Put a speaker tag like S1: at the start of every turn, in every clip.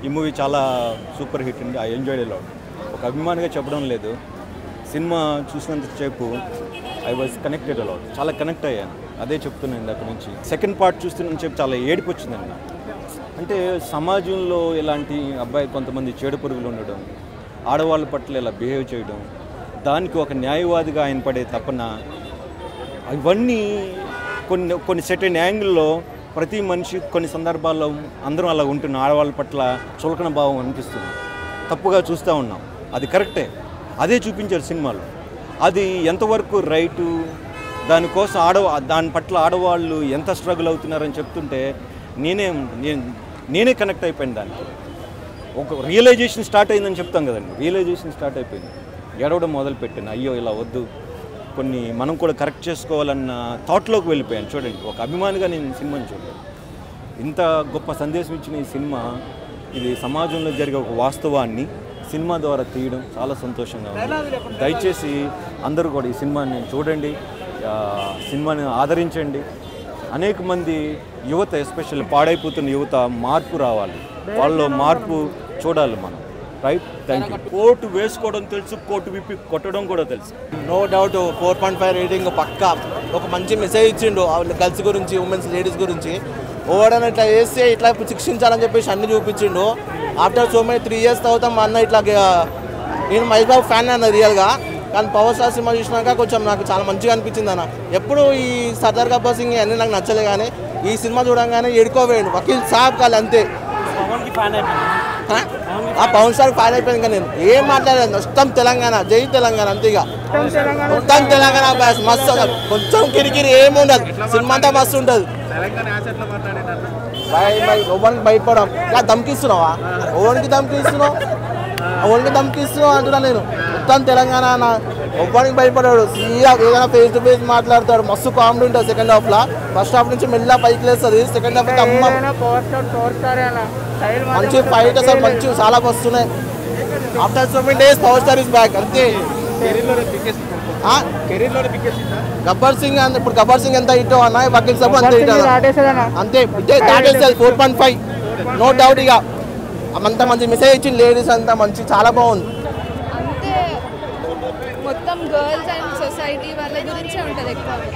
S1: ఈ మూవీ చాలా super hit అండి ఐ ఎంజాయ్డ్ లో ఒక అభిమానిగా చెప్పడం లేదు సినిమా చూసినంతసేపు ఐ వాజ్ కనెక్టెడ్ అలా చాలా కనెక్ట్ అయ్యాను అదే చెప్తున్నాను ఇందాక నుంచి సెకండ్ పార్ట్ చూస్తున్న చెప్పి చాలా ఏడుపు వచ్చిందండి నాకు అంటే సమాజంలో ఇలాంటి అబ్బాయి కొంతమంది చెడు పురుగులు ఉండడం ఆడవాళ్ళ పట్ల ఇలా బిహేవ్ చేయడం దానికి ఒక న్యాయవాదిగా ఆయన పడే తపన ఇవన్నీ కొన్ని కొన్ని సెటైన్ యాంగిల్లో ప్రతి మనిషి కొన్ని సందర్భాల్లో అందరం అలా ఉంటున్నాం ఆడవాళ్ళ పట్ల చులకన భావం అనిపిస్తుంది తప్పుగా చూస్తూ ఉన్నాం అది కరెక్టే అదే చూపించారు సినిమాలో అది ఎంతవరకు రైటు దానికోసం ఆడ దాని పట్ల ఆడవాళ్ళు ఎంత స్ట్రగుల్ అవుతున్నారని చెప్తుంటే నేనే నేను నేనే కనెక్ట్ అయిపోయాను దానికి ఒక రియలైజేషన్ స్టార్ట్ అయిందని చెప్తాం కదండి రియలైజేషన్ స్టార్ట్ అయిపోయింది ఏడవడం మొదలు పెట్టాను అయ్యో ఇలా వద్దు కొన్ని మనం కూడా కరెక్ట్ చేసుకోవాలన్న థాట్లోకి వెళ్ళిపోయాను చూడండి ఒక అభిమానిగా నేను సినిమాని చూడాను ఇంత గొప్ప సందేశం ఇచ్చిన ఈ సినిమా ఇది సమాజంలో జరిగే ఒక వాస్తవాన్ని సినిమా ద్వారా తీయడం చాలా సంతోషంగా ఉంది దయచేసి అందరూ కూడా ఈ సినిమాని చూడండి ఆ, సినిమాని ఆదరించండి అనేక మంది యువత ఎస్పెషల్లీ పాడైపోతున్న యువత మార్పు రావాలి వాళ్ళలో మార్పు చూడాలి మనం రైట్ థ్యాంక్ యూ కోర్టు వేసుకోవడం తెలుసు కోర్టు విప్పి కొట్టడం కూడా తెలుసు
S2: no doubt four point five rating పక్కా ఒక మంచి మెసేజ్ ఇచ్చిండు గర్ల్స్ గురించి ఉమెన్స్ లేడీస్ గురించి ఓవడని ఇట్లా చేస్తే ఇట్లా శిక్షించాలని చెప్పేసి అన్ని చూపించిండు after so many three years తర్వాత మా అన్న ఇట్లా గ- నేను మహేష్ బాబు ఫ్యాన్ అన్న రియల్గా కానీ పవర్ స్టార్ సినిమా చూసినాక కొంచెం నాకు చాలా మంచిగా అనిపించింది అన్న ఎప్పుడు ఈ సర్దార్ గబ్బర్ సింగ్ అన్నీ నాకు నచ్చలే కానీ ఈ సినిమా చూడంగానే ఎడుకోవేయండు వకీల్ సాబ్ కాదు అంతే హ? ఆ పవన్ స్టార్ ఫ్యాన్ అయిపోయింది కానీ నేను ఏం మాట్లాడలేదు మొత్తం తెలంగాణ జై తెలంగాణ అంతే ఇక మొత్తం తెలంగాణ బ్యాస్ మస్తు అసలు. కొంచెం కిరికిరి ఏమి ఉండదు సినిమా అంతా మస్తు ఉంటుంది భయ- భయ- ఎవరికి భయపడం ఇలా ధమ్కిస్తున్నావా ఓనికి ధమ్కిస్తున్నావు ఓనికి ధమ్కిస్తున్నావు అంటున్నా నేను మొత్తం తెలంగాణ అన్న ఎవరికి భయపడాడు సీరియా ఏదైనా ఫేస్ టు ఫేస్ మాట్లాడతాడు మస్తు కామెడీ ఉంటుంది సెకండ్ హాఫ్ లా ఫస్ట్ హాఫ్ నుంచి మెల్ల పైకి లేస్తుంది సెకండ్ హాఫ్ అమ్మ
S3: పవర్ స్టార్ పవర్ స్టార్ అలా స్టైల్
S2: మంచి ఫైట్ అసలు మంచి చాలా వస్తున్నాయి after so many days power star is back అంతే ఆ? గబ్బర్ సింగ్ అంత ఇప్పుడు గబ్బర్ సింగ్ ఎంత హిట్ అన్న వకీల్ సాబ్ అంతే హిట్
S3: దాటేసేదన్నా
S2: అంతే ఇదే దాటేస్తుంది four point five no doubt ఇక అంత మంచి మెసేజ్ ఇచ్చింది లేడీస్ అంతా మంచి చాలా బాగుంది
S4: అంతే మొత్తం గర్ల్స్ అండ్ సొసైటీ వాళ్ళ గురించే ఉంటుంది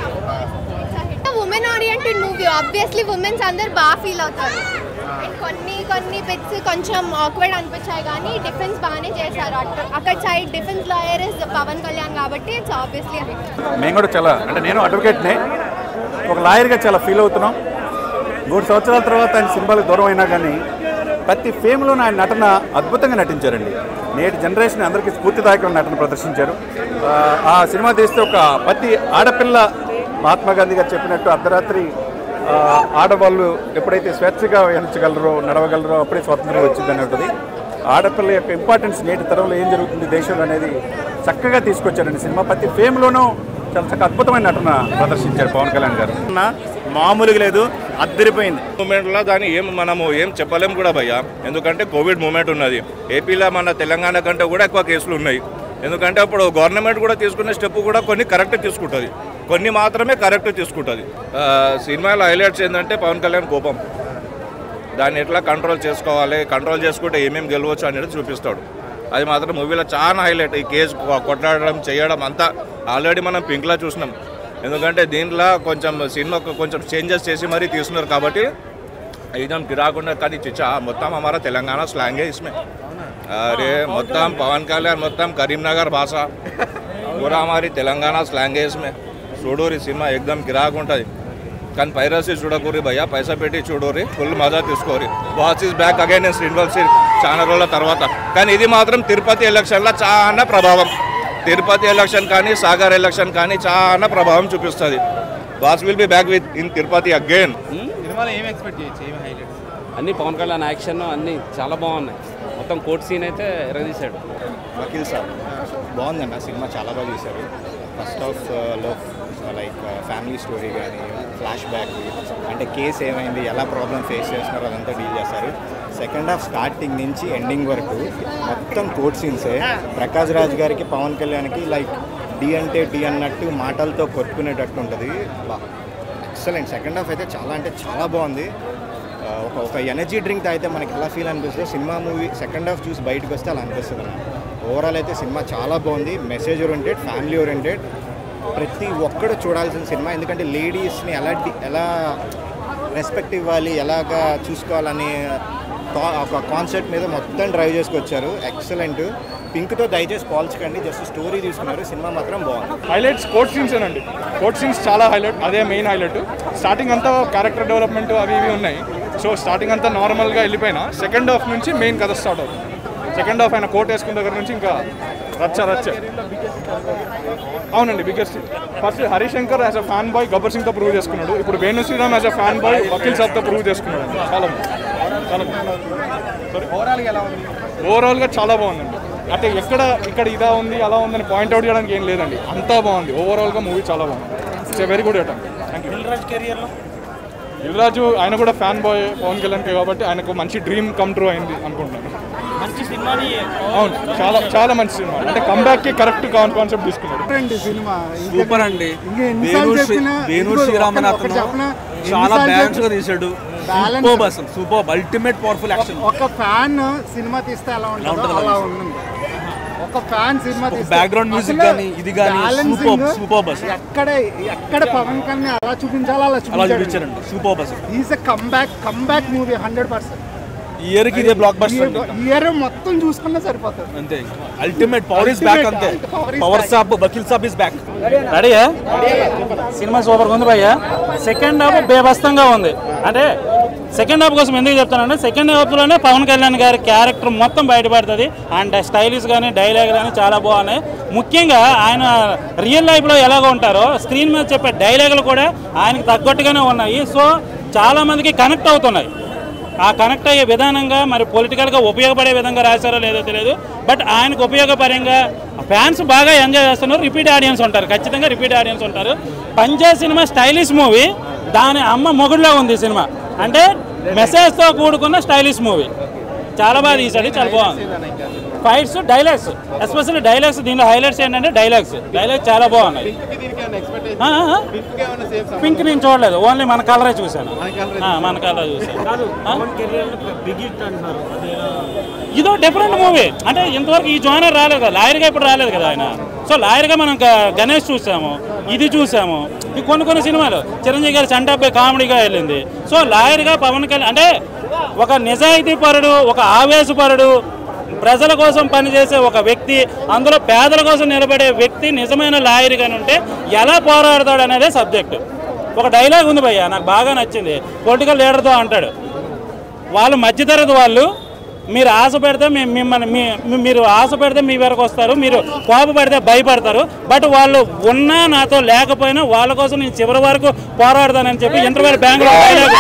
S4: ఎక్కువ
S5: women oriented movie obviously womens అందరు బాగా ఫీల్ అవుతారు అండ్ కొన్ని కొన్ని బిట్స్ కొంచెం ఆక్వర్డ్ అనిపించాయి కానీ డిఫెన్స్ బాగానే చేశారు అటు అక్కడ side defence lawyer is Pawan Kalyan కాబట్టి ఇట్స్ ఆబ్వియస్లీ
S6: మేము కూడా చాలా అంటే నేను అడ్వకేట్నే ఒక లాయర్గా చాలా ఫీల్ అవుతున్నాం మూడు సంవత్సరాల తర్వాత ఆయన సినిమాలకు దూరం అయినా కానీ ప్రతి ఫేమ్లోనూ ఆయన నటన అద్భుతంగా నటించారండి నేటి జనరేషన్ అందరికీ స్ఫూర్తిదాయకమైన నటన ప్రదర్శించారు ఆ, ఆ సినిమా తీస్తే ఒక ప్రతి ఆడపిల్ల మహాత్మా గాంధీ గారు చెప్పినట్టు అర్ధరాత్రి ఆ, ఆడవాళ్ళు ఎప్పుడైతే స్వేచ్ఛగా విహరించగలరో నడవగలరో అప్పుడే స్వాతంత్రం వచ్చిందని ఉంటుంది ఆడపిల్ల యొక్క ఇంపార్టెన్స్ నేటి తరంలో ఏం జరుగుతుంది దేశంలో అనేది చక్కగా తీసుకొచ్చారండి సినిమా ప్రతి ఫేమ్లోనూ చాలా చక్కగా అద్భుతమైన నటన ప్రదర్శించారు పవన్ కళ్యాణ్ గారు
S7: మామూలుగా లేదు అద్దరిపోయింది మూమెంట్లో దాన్ని ఏం మనము ఏం చెప్పలేం కూడా భయ్య ఎందుకంటే కోవిడ్ మూమెంట్ ఉన్నది ఏపీలో మన తెలంగాణ కంటే కూడా ఎక్కువ కేసులు ఉన్నాయి ఎందుకంటే అప్పుడు గవర్నమెంట్ కూడా తీసుకునే స్టెప్ కూడా కొన్ని కరెక్ట్ తీసుకుంటుంది కొన్ని మాత్రమే కరెక్ట్ తీసుకుంటుంది ఆ, సినిమాలో హైలైట్స్ ఏంటంటే పవన్ కళ్యాణ్ కోపం దాన్ని ఎట్లా కంట్రోల్ చేసుకోవాలి కంట్రోల్ చేసుకుంటే ఏమేమి గెలవచ్చు అనేది చూపిస్తాడు అది మాత్రం మూవీలో చాలా హైలైట్ ఈ కేసు కొ- కొట్లాడడం చేయడం అంతా ఆల్రెడీ మనం పింక్లో చూసినాం ఎందుకంటే దీంట్లో కొంచెం సినిమా కొంచెం చేంజెస్ చేసి మరీ తీస్తున్నారు కాబట్టి एकदम गिराకుండా కానీ చిచ్చా మొత్తం हमारा తెలంగాణ స్లాంగ్ है इसमें अरे మొత్తం పవన్ కళ్యాణ్ మొత్తం కరీంనగర్ భాష పూరా हमारी తెలంగాణ స్లాంగ్ है इसमें చూడూరి సినిమా ఎక్దమ్ గిరాక్ ఉంటుంది కానీ పైరసీ చూడకూరి భయ్యా పైసా పెట్టి చూడూరి ఫుల్ మజా తీసుకోరి boss is back again involve చాలా రోజుల తర్వాత కానీ ఇది మాత్రం తిరుపతి ఎలక్షన్లో చాలా ప్రభావం తిరుపతి ఎలక్షన్ కానీ సాగర్ ఎలక్షన్ కానీ చాలా ప్రభావం చూపిస్తుంది boss will be back with in Tirupati again
S8: అన్ని పవన్ కళ్యాణ్ యాక్షన్ అన్ని చాలా బాగున్నాయి మొత్తం కోర్ట్ సీన్ అయితే ఎరదీశాడు
S9: వకీల్ సార్ బాగుందన్న సినిమా చాలా బాగా తీశారు ఫస్ట్ ఆఫ్ లో లైక్ ఫ్యామిలీ స్టోరీ కానీ ఫ్లాష్ బ్యాక్ అంటే కేసు ఏమైంది ఎలా ప్రాబ్లం ఫేస్ చేస్తున్నారో అదంతా డీల్ చేస్తారు సెకండ్ హాఫ్ స్టార్టింగ్ నుంచి ఎండింగ్ వరకు మొత్తం కోర్ట్ సీన్సే ప్రకాష్ రాజ్ గారికి పవన్ కళ్యాణ్కి లైక్ డి అంటే డి అన్నట్టు మాటలతో కొట్టుకునేటట్టు ఉంటుంది ఎక్సలెంట్ సెకండ్ హాఫ్ అయితే చాలా అంటే చాలా బాగుంది ఆ, ఒక ఒక ఎనర్జీ డ్రింక్ తాగితే మనకి ఎలా ఫీల్ అనిపిస్తుందో సినిమా మూవీ సెకండ్ హాఫ్ చూసి బయటకు వస్తే అలా అనిపిస్తుంది ఓవరాల్ అయితే సినిమా చాలా బాగుంది మెసేజ్ ఓరియంటెడ్ ఫ్యామిలీ ఓరియంటెడ్ ప్రతి ఒక్కడు చూడాల్సిన సినిమా ఎందుకంటే లేడీస్ని ఎలా డి- ఎలా రెస్పెక్ట్ ఇవ్వాలి ఎలాగా చూసుకోవాలని కా- ఒక కాన్సెప్ట్ మీద మొత్తం డ్రైవ్ చేసుకొచ్చారు ఎక్సలెంట్ పింక్తో దయచేసి పోల్చకండి జస్ట్ స్టోరీ తీసుకున్నారు సినిమా మాత్రం బాగుంది
S10: హైలైట్స్ కోర్ట్ సీన్స్ అండి కోర్ట్ సీన్స్ చాలా హైలైట్ అదే మెయిన్ హైలైట్ స్టార్టింగ్ అంతా క్యారెక్టర్ డెవలప్మెంట్ అవి ఇవి ఉన్నాయి సో స్టార్టింగ్ అంతా నార్మల్గా వెళ్ళిపోయినా సెకండ్ హాఫ్ నుంచి మెయిన్ కథ స్టార్ట్ అవుతుంది సెకండ్ హాఫ్ ఆయన కోట్ వేసుకున్న దగ్గర నుంచి ఇంకా రచ్చ రచ్చ అవునండి biggest first Harishankar as a fanboy Gabbar సింగ్తో ప్రూవ్ చేసుకున్నాడు ఇప్పుడు Venu Sriram as a fan boy Vakeel సాబ్తో ప్రూవ్ చేసుకున్నాడు చాలా బాగుంది చాలా బాగుంది ఓవరాల్గా ఎలా ఉంది ఓవరాల్గా చాలా బాగుందండి అంటే ఎక్కడ ఇక్కడ ఇదా ఉంది అలా ఉందని పాయింట్అవుట్ చేయడానికి ఏం లేదండి అంతా బాగుంది ఓవరాల్గా మూవీ చాలా బాగుంది it's a very good item thank you
S11: Dil Raj కెరియర్లో
S10: దిల్రాజు ఆయన కూడా ఫ్యాన్ బాయ్ పవన్ కళ్యాణ్కి కాబట్టి ఆయనకు మంచి డ్రీమ్ కమ్ ట్రూ అయింది అనుకుంటున్నాను
S11: మంచి సినిమాని
S10: అవును చాలా చాలా మంచి సినిమా అంటే కంబ్యాక్కి కరెక్ట్ కాన్సెప్ట్ తీసుకున్నాడు
S12: అండి సినిమా
S13: సూపర్ అండి
S12: ఇంకా ఎన్నిసార్లు
S13: వేణు శ్రీ-
S12: చెప్పినా
S13: వేణు
S12: ఇదిగో
S13: శ్రీరామన్
S12: ఒక్క- ఒక్కటి
S13: అతను
S12: చెప్పనా?
S13: చాలా
S12: ఎన్నిసార్లు
S13: బ్యాలెన్స్ గా
S12: చెప్పినా
S13: తీసాడు
S12: Balance.
S13: సూపర్ అసలు సూపర్ అల్టిమేట్ పవర్ఫుల్ యాక్షన్
S12: ఒక ఫ్యాన్ సినిమా తీస్తే ఎలా ఉంటుందో
S13: ఉంటుందో
S12: అలా
S13: అలా
S12: ఉంది ఒక ఫ్యాన్ సినిమా
S13: ఒక
S12: తీస్తే
S13: background music
S12: అసలు
S13: గానీ, ఇది గానీ
S12: balancing
S13: superb, superb అసలు.
S12: ఎక్కడ ఎక్కడ పవన్ కళ్యాణ్ అలా చూపించాలో అలా
S13: అలా చూపించారండి సూపర్ అసలు
S12: is a comeback comeback movie hundred percent
S13: ఈ ఇయర్ కి ఇదే బ్లాక్ బస్టర్
S12: ఇయర్ మొత్తం చూసుకున్నా సరిపోతుంది
S13: అంతే అల్టిమేట్ పవర్ ఇస్ బ్యాక్ అంతే
S12: Ultimate, power is
S13: power
S12: back.
S13: Saab Vakeel Saab is back
S14: రెడీయా సినిమా సూపర్గా ఉంది భయ్య సెకండ్ హాఫ్ బేబస్తంగా ఉంది అంటే సెకండ్ హాఫ్ కోసం ఎందుకు చెప్తానంటే సెకండ్ హాఫ్లోనే పవన్ కళ్యాణ్ గారి క్యారెక్టర్ మొత్తం బయటపడుతుంది అండ్ స్టైలిష్ కానీ డైలాగ్ కానీ చాలా బాగున్నాయి ముఖ్యంగా ఆయన రియల్ లైఫ్లో ఎలాగ ఉంటారో స్క్రీన్ మీద చెప్పే డైలాగులు కూడా ఆయనకి తగ్గట్టుగానే ఉన్నాయి సో చాలా మందికి కనెక్ట్ అవుతున్నాయి ఆ కనెక్ట్ అయ్యే విధానంగా మరి పొలిటికల్గా ఉపయోగపడే విధంగా రాశారో లేదో తెలియదు బట్ ఆయనకు ఉపయోగపరంగా ఫ్యాన్స్ బాగా ఎంజాయ్ చేస్తున్నారు రిపీట్ ఆడియన్స్ ఉంటారు ఖచ్చితంగా రిపీట్ ఆడియన్స్ ఉంటారు పంజాబ్ సినిమా స్టైలిష్ మూవీ దాని అమ్మ మొగుడులో ఉంది ఈ సినిమా అంటే మెసేజ్తో కూడుకున్న స్టైలిష్ మూవీ చాలా బాగా తీశాడు చాలా బాగుంది ఫైట్స్ డైలాగ్స్ ఎస్పెషల్లీ డైలాగ్స్ దీనిలో హైలైట్స్ ఏంటంటే డైలాగ్స్ డైలాగ్స్ చాలా బాగున్నాయి ఆ, ఆ, ఆ. పింక్ నేను చూడలేదు ఓన్లీ మన కలరే చూశాను ఆ, మన కలరే చూశాను ఆ?
S11: బిగ్ హిట్ అంటున్నారు అదే
S14: ఇదో డిఫరెంట్ మూవీ అంటే ఇంతవరకు ఈ జోనర్ రాలేదు కదా లాయర్గా ఇప్పుడు రాలేదు కదా ఆయన సో లాయర్గా మనం గ- గణేష్ చూసాము ఇది చూసాము ఈ కొన్ని కొన్ని సినిమాలు చిరంజీవి గారి సంటాపై కామెడీగా వెళ్ళింది సో లాయర్గా పవన్ కళ్యాణ్ అంటే ఒక నిజాయితీ పరుడు ఒక ఆవేశపరుడు ప్రజల కోసం పనిచేసే ఒక వ్యక్తి అందులో పేదల కోసం నిలబడే వ్యక్తి నిజమైన లాయర్గానే ఉంటే ఎలా పోరాడతాడు అనేదే సబ్జెక్టు ఒక డైలాగ్ ఉంది భయ్య నాకు బాగా నచ్చింది పొలిటికల్ లీడర్తో అంటాడు వాళ్ళు మధ్యతరగతి వాళ్ళు మీరు ఆశ పెడితే మేము మిమ్మల్ని మీ మీ- మీరు ఆశ పెడితే మీ వరకు వస్తారు మీరు కోప పెడితే భయపడతారు బట్ వాళ్ళు ఉన్నా నాతో లేకపోయినా వాళ్ళ కోసం నేను చివరి వరకు పోరాడతానని చెప్పి ఇంటర్వెల్ బ్యాంకులో డైలాగ్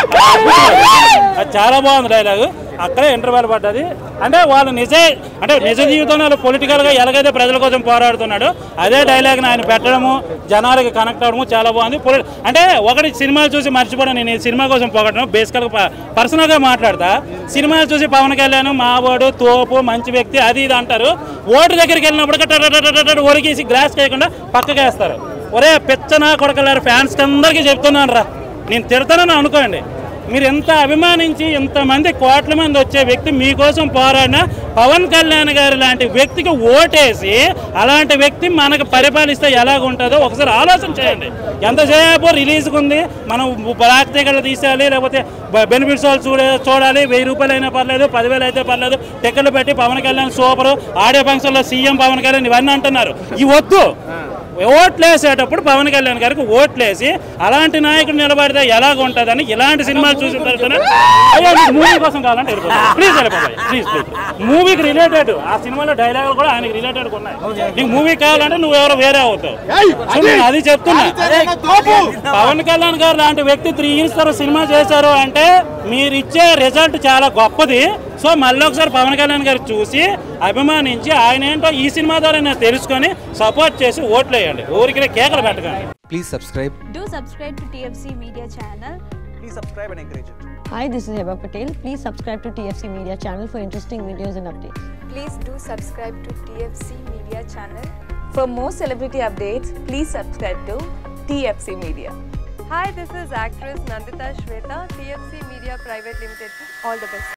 S14: అది చాలా బాగుంది డైలాగ్ అక్కడే ఇంటర్వెల్ పడ్డది అంటే వాళ్ళు నిజ అంటే నిజ జీవితంలో వాళ్ళు పొలిటికల్గా ఎలాగైతే ప్రజల కోసం పోరాడుతున్నాడో అదే డైలాగ్ని ఆయన పెట్టడము జనాలకి కనెక్ట్ అవ్వడము చాలా బాగుంది పొలి- అంటే ఒకటి సినిమాలు చూసి మర్చిపోవడం నేను ఈ సినిమా కోసం పోగొట్టడం బేసికల్గా పర్సనల్గా మాట్లాడతా సినిమాలు చూసి పవన్ కళ్యాణ్ మావాడు తోపు మంచి వ్యక్తి అది ఇది అంటారు ఓటు దగ్గరికి వెళ్ళినప్పుడు టటటటటట ఒరిగేసి గ్లాస్ చేయకుండా పక్కకి వేస్తారు ఒరే పెచ్చనా కొడకలారు ఫ్యాన్స్ అందరికీ చెప్తున్నాను రా నేను తిడతానని అనుకోండి మీరు ఎంత అభిమానించి ఎంతమంది కోట్ల మంది వచ్చే వ్యక్తి మీకోసం పోరాడిన పవన్ కళ్యాణ్ గారి లాంటి వ్యక్తికి ఓటేసి అలాంటి వ్యక్తి మనకు పరిపాలిస్తే ఎలాగ ఉంటుందో ఒకసారి ఆలోచన చేయండి ఎంతసేపు రిలీజ్కి ఉంది మనం బ్లాక్ టికెట్లు తీసేయాలి లేకపోతే బెనిఫిట్స్ వాళ్ళు చూడే చూడాలి వెయ్యి రూపాయలు అయినా పర్లేదు పదివేలు అయితే పర్లేదు టికెట్లు పెట్టి పవన్ కళ్యాణ్ సూపర్ ఆడియో ఫంక్షన్లో సీఎం పవన్ కళ్యాణ్ ఇవన్నీ అంటున్నారు ఇవి వద్దు ఓట్లు వేసేటప్పుడు పవన్ కళ్యాణ్ గారికి ఓట్లు వేసి అలాంటి నాయకుడు నిలబడితే ఎలాగ ఉంటుందని ఇలాంటి సినిమాలు చూసిన తర్వాత అయ్యా మూవీ కోసం కావాలంటే ప్లీజ్ వెళ్ళిపోతాయి ప్లీజ్ ప్లీజ్ మూవీకి రిలేటెడ్ ఆ సినిమాలో డైలాగులు కూడా ఆయనకి రిలేటెడ్ ఉన్నాయి నీకు మూవీ కావాలంటే నువ్వు ఎవరో వేరే అవుతావు సో నేను అది చెప్తున్నా పవన్ కళ్యాణ్ గారు లాంటి వ్యక్తి త్రీ ఇయర్స్ తర్వాత సినిమా చేశారు అంటే మీరు ఇచ్చే రిజల్ట్ చాలా గొప్పది సో మళ్ళీ ఒకసారి పవన్ కళ్యాణ్ గారు చూసి అభిమానించి ఆయన ఏంటో ఈ సినిమా ద్వారా నేను తెలుసుకొని సపోర్ట్ చేసి ఓట్లు వేయండి ఊరికి కేకలు పెట్టకండి
S15: Please subscribe.
S16: Do subscribe to TFC Media channel.
S15: Please subscribe and encourage it.
S17: Hi, this is Heba Patel. Please subscribe to TFC Media channel for interesting videos and updates.
S18: Please do subscribe to TFC Media channel. For more celebrity updates, please subscribe to TFC Media.
S19: Hi, this is actress Nandita Shweta, TFC Media Private Limited. All the best.